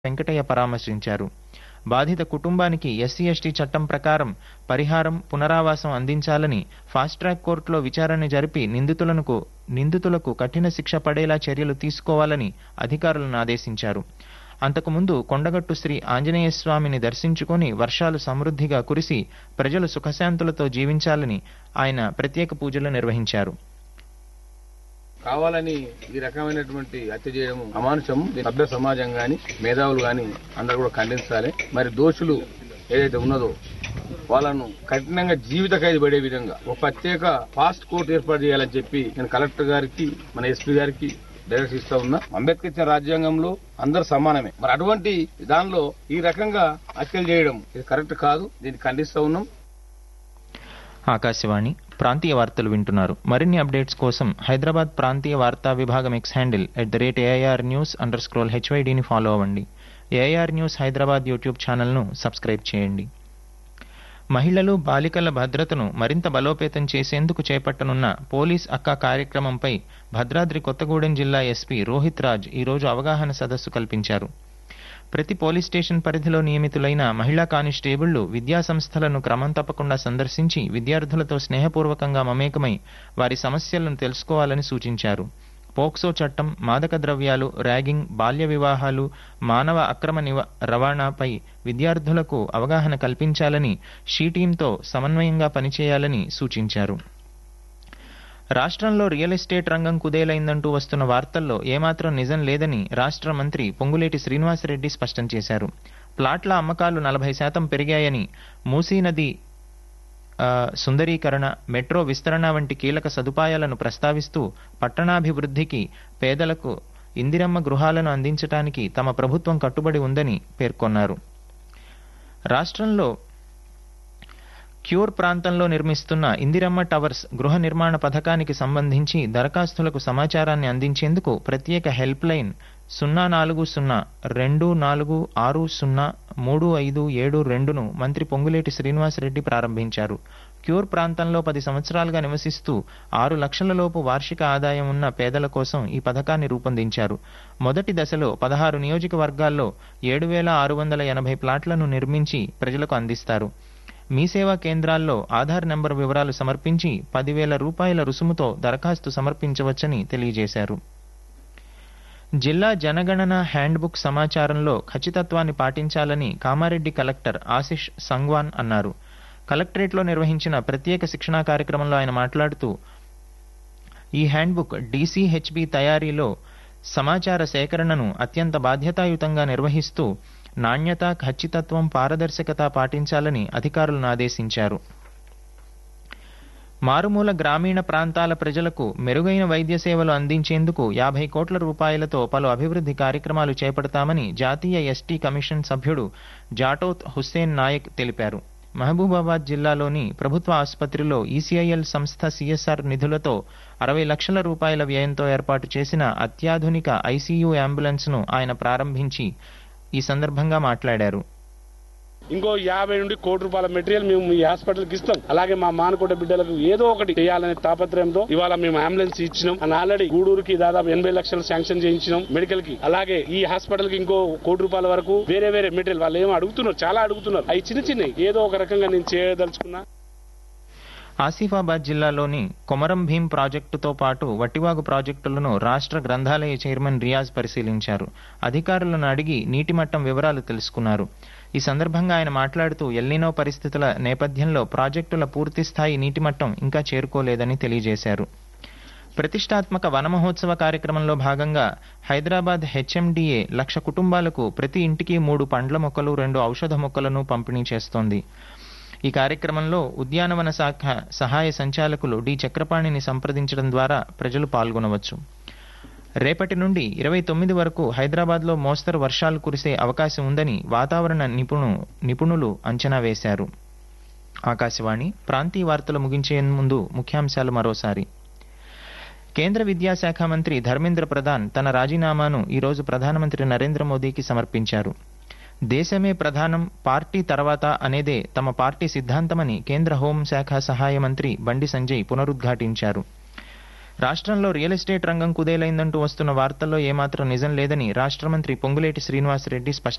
వెంకటయ్య పరామర్శించారు బాధిత కుటుంబానికి ఎస్సీ ఎస్టీ చట్టం ప్రకారం పరిహారం పునరావాసం అందించాలని ఫాస్ట్ ట్రాక్ కోర్టులో విచారణ జరిపి నిందితులకు నిందితులకు కఠిన శిక్ష పడేలా చర్యలు తీసుకోవాలని అధికారులను ఆదేశించారు అంతకుముందు కొండగట్టు శ్రీ ఆంజనేయ స్వామిని దర్శించుకొని వర్షాలు సమృద్ధిగా కురిసి ప్రజలు సుఖశాంతులతో జీవించాలని ఆయన ప్రత్యేక పూజలు నిర్వహించారు కావాలని ఈ రకమైనటువంటి హత్య చేయడం అమానుషం దీన్ని సభ్య సమాజం గాని మేధావులు గాని అందరూ కూడా ఖండించాలి మరి దోషులు ఏదైతే ఉన్నదో వాళ్ళను కఠినంగా జీవిత ఖైదు పడే విధంగా ఒక ప్రత్యేక ఫాస్ట్ కోర్టు ఏర్పాటు చేయాలని చెప్పి నేను కలెక్టర్ గారికి మన ఎస్పీ గారికి డైరెక్ట్ ఇస్తా ఉన్నా అంబేద్కర్ ఇచ్చిన రాజ్యాంగంలో అందరు సమానమే మరి అటువంటి దానిలో ఈ రకంగా హత్యలు చేయడం ఇది కరెక్ట్ కాదు దీన్ని ఖండిస్తా ఉన్నాం ఆకాశవాణి ప్రాంతీయ వార్తలు వింటున్నారు మరిన్ని అప్డేట్స్ కోసం హైదరాబాద్ ప్రాంతీయ వార్తా విభాగం X handle at the rate AIR news underscore హెచ్వైడిని ఫాలో అవ్వండి ఏఐఆర్ న్యూస్ హైదరాబాద్ యూట్యూబ్ ఛానల్ను సబ్స్క్రైబ్ చేయండి మహిళలు బాలికల భద్రతను మరింత బలోపేతం చేసేందుకు చేపట్టనున్న పోలీస్ అక్క కార్యక్రమంపై భద్రాద్రి కొత్తగూడెం జిల్లా ఎస్పీ రోహిత్ రాజ్ ఈరోజు అవగాహన సదస్సు కల్పించారు ప్రతి పోలీస్ స్టేషన్ పరిధిలో నియమితులైన మహిళా కానిస్టేబుళ్లు విద్యా సంస్థలను క్రమం తప్పకుండా సందర్శించి విద్యార్థులతో స్నేహపూర్వకంగా మమేకమై వారి సమస్యలను తెలుసుకోవాలని సూచించారు పోక్సో చట్టం మాదక ద్రవ్యాలు ర్యాగింగ్ బాల్య వివాహాలు మానవ అక్రమ నివ రవాణాపై విద్యార్థులకు అవగాహన కల్పించాలని షీ టీంతో సమన్వయంగా పనిచేయాలని సూచించారు రాష్ట్రంలో రియల్ ఎస్టేట్ రంగం కుదేలైందంటూ వస్తున్న వార్తల్లో ఏమాత్రం నిజం లేదని రాష్ట్ర మంత్రి పొంగులేటి శ్రీనివాసరెడ్డి స్పష్టం చేశారు ప్లాట్ల అమ్మకాలు నలభై శాతం పెరిగాయని మూసీ నది ఆ, సుందరీకరణ మెట్రో విస్తరణ వంటి కీలక సదుపాయాలను ప్రస్తావిస్తూ పట్టణాభివృద్ధికి పేదలకు ఇందిరమ్మ గృహాలను అందించడానికి తమ ప్రభుత్వం కట్టుబడి ఉందని పేర్కొన్నారు రాష్ట్రంలో క్యూర్ ప్రాంతంలో నిర్మిస్తున్న ఇందిరమ్మ టవర్స్ గృహ నిర్మాణ పథకానికి సంబంధించి దరఖాస్తులకు సమాచారాన్ని అందించేందుకు ప్రత్యేక హెల్ప్ లైన్ సున్నా నాలుగు సున్నా రెండు నాలుగు ఆరు సున్నా మూడు ఐదు ఏడు రెండును మంత్రి పొంగులేటి శ్రీనివాసరెడ్డి ప్రారంభించారు క్యూర్ ప్రాంతంలో పది సంవత్సరాలుగా నివసిస్తూ ఆరు లక్షల లోపు వార్షిక ఆదాయం ఉన్న పేదల కోసం ఈ పథకాన్ని రూపొందించారు మొదటి దశలో పదహారు నియోజకవర్గాల్లో ఏడు వేల ఆరు వందల ఎనభై ప్లాట్లను నిర్మించి ప్రజలకు అందిస్తారు మీ సేవా కేంద్రాల్లో ఆధార్ నెంబర్ వివరాలు సమర్పించి పదివేల రూపాయల రుసుముతో దరఖాస్తు సమర్పించవచ్చని తెలియజేశారు జిల్లా జనగణన హ్యాండ్బుక్ సమాచారంలో ఖచ్చితత్వాన్ని పాటించాలని కామారెడ్డి కలెక్టర్ ఆశిష్ సంగ్వాన్ అన్నారు కలెక్టరేట్లో నిర్వహించిన ప్రత్యేక శిక్షణా కార్యక్రమంలో ఆయన మాట్లాడుతూ ఈ హ్యాండ్బుక్ డీసీహెచ్బి తయారీలో సమాచార సేకరణను అత్యంత బాధ్యతాయుతంగా నిర్వహిస్తూ నాణ్యత ఖచ్చితత్వం పారదర్శకత పాటించాలని అధికారులను ఆదేశించారు మారుమూల గ్రామీణ ప్రాంతాల ప్రజలకు మెరుగైన వైద్య సేవలు అందించేందుకు యాభై కోట్ల రూపాయలతో పలు అభివృద్ధి కార్యక్రమాలు చేపడతామని జాతీయ ఎస్టీ కమిషన్ సభ్యుడు జాటోత్ హుస్సేన్ నాయక్ తెలిపారు మహబూబాబాద్ జిల్లాలోని ప్రభుత్వ ఆసుపత్రిలో ఈసీఐఎల్ సంస్థ సిఎస్ఆర్ నిధులతో అరవై లక్షల రూపాయల వ్యయంతో ఏర్పాటు చేసిన అత్యాధునిక ఐసీయూ అంబులెన్స్ను ఆయన ప్రారంభించి ఈ సందర్భంగా మాట్లాడారు ఇంకో యాభై నుండి కోటి రూపాయల మెటీరియల్ మేము ఈ హాస్పిటల్కి ఇస్తాం అలాగే మా మానకోట బిడ్డలకు ఏదో ఒకటి చేయాలనే తాపత్రయంతో ఇవాళ మేము అంబులెన్స్ ఇచ్చినాం అని ఆల్రెడీ గూడూరుకి దాదాపు ఎనభై లక్షలు శాంక్షన్ చేయించినాం మెడికల్ కి అలాగే ఈ హాస్పిటల్ కి ఇంకో కోటి రూపాయల వరకు వేరే వేరే మెటీరియల్ వాళ్ళు ఏమో అడుగుతున్నారు చాలా అడుగుతున్నారు అవి చిన్న చిన్నవి ఏదో ఒక రకంగా నేను చేయదలుచుకున్నా ఆసిఫాబాద్ జిల్లాలోని కొమరం భీం ప్రాజెక్టుతో పాటు వట్టివాగు ప్రాజెక్టులను రాష్ట్ర గ్రంథాలయ చైర్మన్ రియాజ్ పరిశీలించారు అధికారులను అడిగి నీటి మట్టం వివరాలు తెలుసుకున్నారు ఈ సందర్భంగా ఆయన మాట్లాడుతూ ఎల్నినో పరిస్థితుల నేపథ్యంలో ప్రాజెక్టుల పూర్తిస్థాయి నీటి మట్టం ఇంకా చేరుకోలేదని తెలియజేశారు ప్రతిష్టాత్మక వన మహోత్సవ కార్యక్రమంలో భాగంగా హైదరాబాద్ హెచ్ఎండిఏ లక్ష కుటుంబాలకు ప్రతి ఇంటికి మూడు పండ్ల మొక్కలు రెండు ఔషధ మొక్కలను పంపిణీ చేస్తోంది ఈ కార్యక్రమంలో ఉద్యానవన శాఖ సహాయ సంచాలకులు డి చక్రపాణిని సంప్రదించడం ద్వారా ప్రజలు పాల్గొనవచ్చు రేపటి నుండి ఇరవై తొమ్మిది వరకు హైదరాబాద్లో మోస్తరు వర్షాలు కురిసే అవకాశం ఉందని వాతావరణ నిపుణు నిపుణులు అంచనా వేశారు ఆకాశవాణి ప్రాంతీయ వార్తలు ముగించే ముందు ముఖ్యాంశాలు మరోసారి కేంద్ర విద్యాశాఖ మంత్రి ధర్మేంద్ర ప్రధాన్ తన రాజీనామాను ఈరోజు ప్రధానమంత్రి నరేంద్ర మోదీకి సమర్పించారు దేశమే ప్రధానం పార్టీ తర్వాత అనేదే తమ పార్టీ సిద్ధాంతమని కేంద్ర హోంశాఖ సహాయ మంత్రి బండి సంజయ్ పునరుద్ఘాటించారు రాష్ట్రంలో రియల్ ఎస్టేట్ రంగం కుదేలైందంటూ వస్తున్న వార్తల్లో ఏమాత్రం నిజం లేదని రాష్ట్ర మంత్రి పొంగులేటి శ్రీనివాసరెడ్డి స్పష్టం